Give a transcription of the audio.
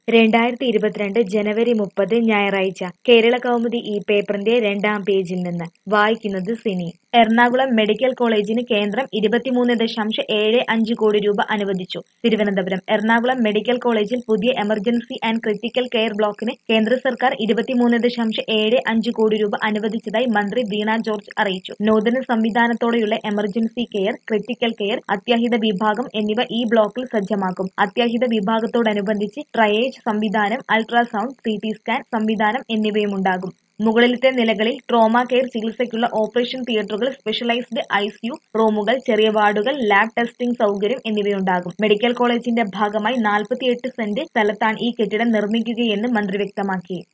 രണ്ടായിരത്തി ഇരുപത്തിരണ്ട് ജനുവരി മുപ്പത് ഞായറാഴ്ച കേരള കൗമുദി ഈ പേപ്പറിന്റെ രണ്ടാം പേജിൽ നിന്ന് വായിക്കുന്നത് സിനി എറണാകുളം മെഡിക്കൽ കോളേജിന് കേന്ദ്രം ഇരുപത്തിമൂന്ന് ദശാംശം ഏഴ് അഞ്ച് കോടി രൂപ അനുവദിച്ചു തിരുവനന്തപുരം എറണാകുളം മെഡിക്കൽ കോളേജിൽ പുതിയ എമർജൻസി ആൻഡ് ക്രിട്ടിക്കൽ കെയർ ബ്ലോക്കിന് കേന്ദ്ര സർക്കാർ ഇരുപത്തിമൂന്ന് ദശാംശം ഏഴ് അഞ്ച് കോടി രൂപ അനുവദിച്ചതായി മന്ത്രി വീണ ജോർജ് അറിയിച്ചു നൂതന സംവിധാനത്തോടെയുള്ള എമർജൻസി കെയർ ക്രിട്ടിക്കൽ കെയർ അത്യാഹിത വിഭാഗം എന്നിവ ഈ ബ്ലോക്കിൽ സജ്ജമാക്കും അത്യാഹിത വിഭാഗത്തോടനുബന്ധിച്ച് ട്രയേജ് സംവിധാനം അൾട്രാസൗണ്ട് സി ടി സ്കാൻ സംവിധാനം എന്നിവയുമുണ്ടാകും മുകളിലത്തെ നിലകളിൽ ട്രോമ കെയർ ചികിത്സയ്ക്കുള്ള ഓപ്പറേഷൻ തിയേറ്ററുകൾ സ്പെഷ്യലൈസ്ഡ് ഐസിയു റൂമുകൾ ചെറിയ വാർഡുകൾ ലാബ് ടെസ്റ്റിംഗ് സൗകര്യം എന്നിവയുണ്ടാകും മെഡിക്കൽ കോളേജിന്റെ ഭാഗമായി നാൽപ്പത്തിയെട്ട് സെന്റ് സ്ഥലത്താണ് ഈ കെട്ടിടം നിർമ്മിക്കുകയെന്ന് മന്ത്രി വ്യക്തമാക്കി